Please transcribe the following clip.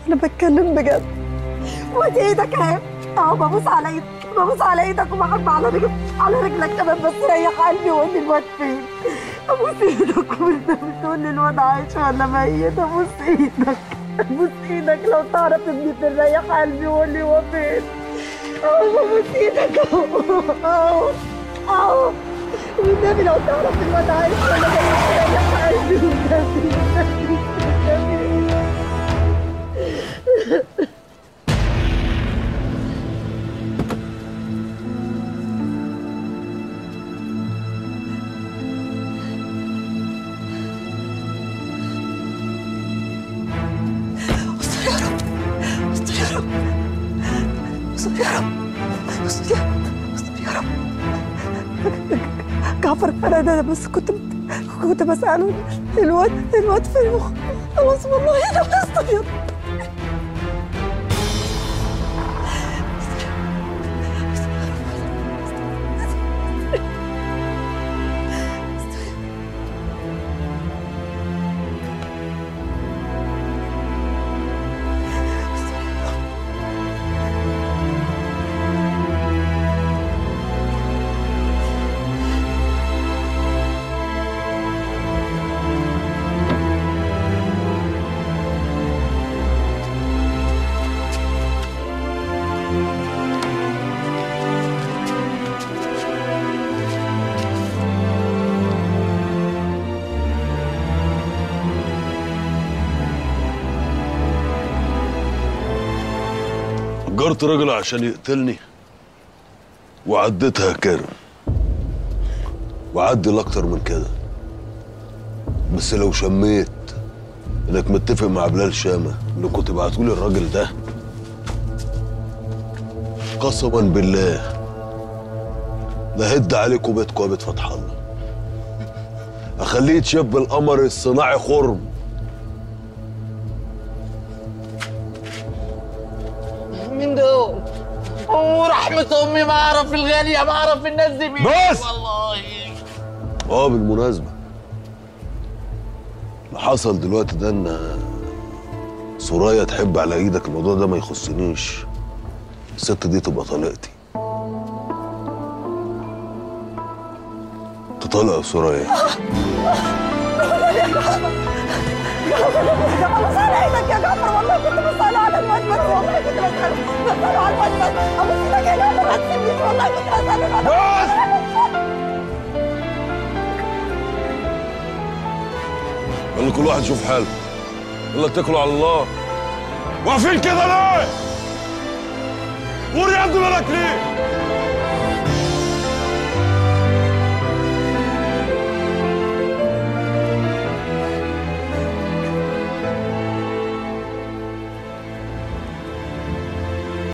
انا بتكلم بجد وادي ايدك اهي اهو ببوس على ايدك ببوس على ايدك وبحب على رجلك على رجلك كمان بس ريح قلبي وقول لي الواد فين ابوس ايدك وانت بتقول لي الواد عايش ولا ميت ابوس ايدك ابوس ايدك لو تعرف ابني فين ريح قلبي وقول لي هو فين اهو ببوس ايدك اهو اهو اهو والنبي لو تعرف الواد عايش ولا ميت ريح قلبي والنبي والنبي والنبي استر يا رب استر يا رب استر يا رب استر يا رب استر يا رب جعفر انا انا بس كنت كنت بساله الواد الواد فين خلاص والله انا استر يا رب أجرت راجل عشان يقتلني وعديتها كارم وعدل أكتر من كده بس لو شميت إنك متفق مع بلال شامة إنكوا تبعتولي الراجل ده قسما بالله لهد عليكم بيتكم يا بيت فتح الله أخليه يتشاف بالقمر الصناعي خرم من دول ورحمة أمي ما أعرف الغالية ما أعرف الناس دي مين بس! والله اه بالمناسبة اللي حصل دلوقتي ده ان سوريا تحب على ايدك الموضوع ده ما يخصنيش الست دي تبقى طليقتي تطلق يا سوريا ابوس على ايدك يا جعفر والله كنت بسأله على الواد بس والله كنت بسأله بسأله على الواد بس ابوس ايدك يا جعفر ما تسيبنيش والله كنت بسأله الواد يلا كل واحد يشوف حاله يلا اتكلوا على الله واقفين كده ليه؟ قول يا ابني مالك ليه؟